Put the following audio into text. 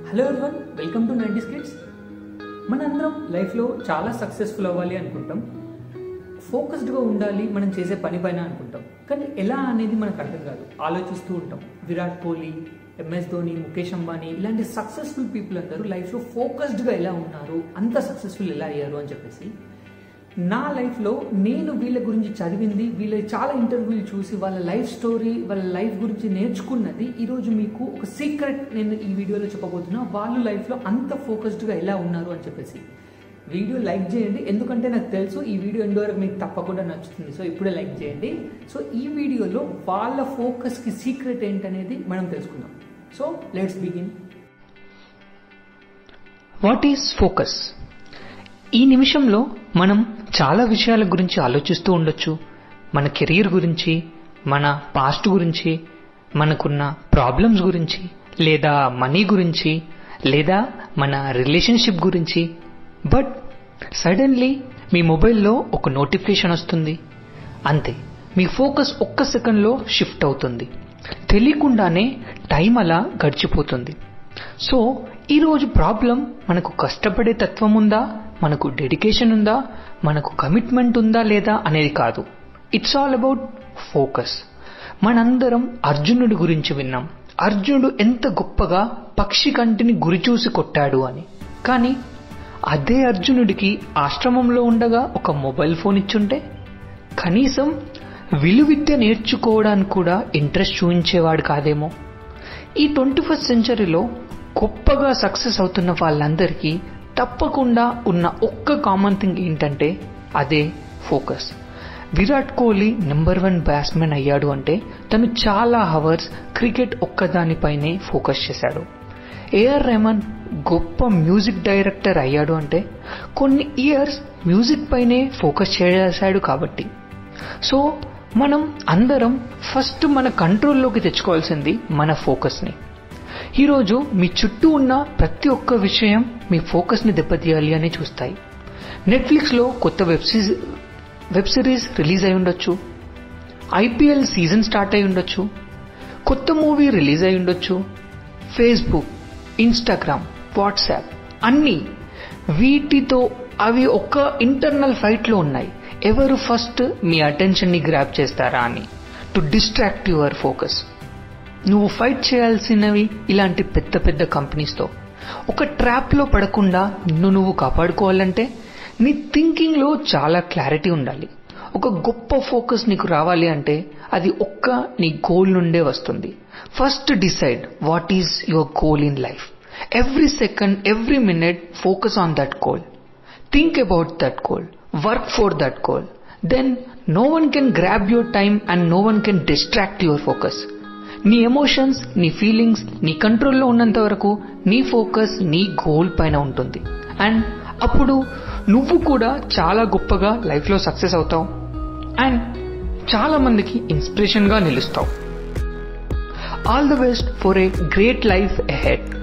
hello everyone welcome to ninety skits మనందరం లైఫ్లో చాలా సక్సెస్ఫుల్ అవ్వాలి అనుకుంటాం ఫోకస్డ్గా ఉండాలి మనం చేసే పని పైన అనుకుంటాం కానీ ఎలా అనేది మనకు అర్థం కాదు ఆలోచిస్తూ ఉంటాం విరాట్ కోహ్లీ ఎంఎస్ ధోని ముఖేష్ అంబానీ ఇలాంటి సక్సెస్ఫుల్ పీపుల్ అందరూ లైఫ్లో ఫోకస్డ్గా ఎలా ఉన్నారు అంత సక్సెస్ఫుల్ ఎలా అయ్యారు అని చెప్పేసి నా లైఫ్లో నేను వీళ్ళ గురించి చదివింది వీళ్ళ చాలా ఇంటర్వ్యూలు చూసి వాళ్ళ లైఫ్ స్టోరీ వాళ్ళ లైఫ్ గురించి నేర్చుకున్నది ఈరోజు మీకు ఒక సీక్రెట్ నేను ఈ వీడియోలో చెప్పబోతున్నా వాళ్ళు లైఫ్లో అంత ఫోకస్డ్గా ఎలా ఉన్నారు అని చెప్పేసి వీడియో లైక్ చేయండి ఎందుకంటే నాకు తెలుసు ఈ వీడియో ఎండ్ వరకు మీకు తప్పకుండా నచ్చుతుంది సో ఇప్పుడే లైక్ చేయండి సో ఈ వీడియోలో వాళ్ళ ఫోకస్కి సీక్రెట్ ఏంటనేది మనం తెలుసుకుందాం so let's begin what is focus ఈ నిమిషంలో మనం చాలా విషయాల గురించి ఆలోచిస్తూ ఉండొచ్చు మన కెరీర్ గురించి మన పాస్ట్ గురించి మనకున్న ప్రాబ్లమ్స్ గురించి లేదా మనీ గురించి లేదా మన రిలేషన్షిప్ గురించి బట్ సడన్లీ మీ మొబైల్లో ఒక నోటిఫికేషన్ వస్తుంది అంతే మీ ఫోకస్ ఒక్క సెకండ్లో షిఫ్ట్ అవుతుంది తెలియకుండానే టైం అలా గడిచిపోతుంది సో ఈరోజు ప్రాబ్లం మనకు కష్టపడే తత్వం ఉందా మనకు డెడికేషన్ ఉందా మనకు కమిట్మెంట్ ఉందా లేదా అనేది కాదు ఇట్స్ ఆల్ అబౌట్ ఫోకస్ మనందరం అర్జునుడి గురించి విన్నాం అర్జునుడు ఎంత గొప్పగా పక్షి కంటిని గురిచూసి కొట్టాడు అని కానీ అదే అర్జునుడికి ఆశ్రమంలో ఉండగా ఒక మొబైల్ ఫోన్ ఇచ్చుంటే కనీసం విలువిద్య నేర్చుకోవడానికి కూడా ఇంట్రెస్ట్ చూపించేవాడు కాదేమో ఈ ట్వంటీ ఫస్ట్ సెంచరీలో గొప్పగా సక్సెస్ అవుతున్న వాళ్ళందరికీ తప్పకుండా ఉన్న ఒక్క కామన్ థింగ్ ఏంటంటే అదే focus Virat Kohli number one batsmen అయ్యాడు అంటే తను చాలా హవర్స్ క్రికెట్ ఒక్కదానిపైనే ఫోకస్ చేశాడు ఏఆర్ రెహమాన్ గొప్ప మ్యూజిక్ డైరెక్టర్ అయ్యాడు అంటే కొన్ని ఇయర్స్ మ్యూజిక్ పైనే ఫోకస్ చేశాడు కాబట్టి సో మనం అందరం ఫస్ట్ మన కంట్రోల్లోకి తెచ్చుకోవాల్సింది మన ఫోకస్ని ఈరోజు మీ చుట్టూ ఉన్న ప్రతి ఒక్క విషయం మీ ఫోకస్ని దెబ్బతీయాలి అని చూస్తాయి నెట్ఫ్లిక్స్లో కొత్త web series web series release అయి ఉండొచ్చు ఐపీఎల్ సీజన్ స్టార్ట్ అయి ఉండొచ్చు కొత్త మూవీ రిలీజ్ అయి ఉండొచ్చు ఫేస్బుక్ ఇన్స్టాగ్రామ్ వాట్సాప్ అన్నీ వీటితో అవి ఒక ఇంటర్నల్ ఫైట్లో ఉన్నాయి ఎవరు ఫస్ట్ మీ అటెన్షన్ని గ్రాప్ చేస్తారా అని టు డిస్ట్రాక్ట్ యువర్ ఫోకస్ నువ్వు ఫైట్ చేయాల్సినవి ఇలాంటి పెద్ద పెద్ద కంపెనీస్తో ఒక ట్రాప్లో పడకుండా నిన్ను నువ్వు కాపాడుకోవాలంటే నీ థింకింగ్లో చాలా క్లారిటీ ఉండాలి ఒక గొప్ప ఫోకస్ నీకు రావాలి అంటే అది ఒక్క నీ గోల్ నుండే వస్తుంది first decide what is your goal in life every second every minute focus on that goal think about that goal work for that goal then no one can grab your time and no one can distract your focus నీ emotions నీ feelings నీ కంట్రోల్లో ఉన్నంత వరకు నీ focus నీ goal పైన ఉంటుంది అండ్ అప్పుడు నువ్వు కూడా చాలా గొప్పగా లైఫ్లో సక్సెస్ అవుతావు అండ్ చాలా మందికి ఇన్స్పిరేషన్గా నిలుస్తావు all the best for a great life ahead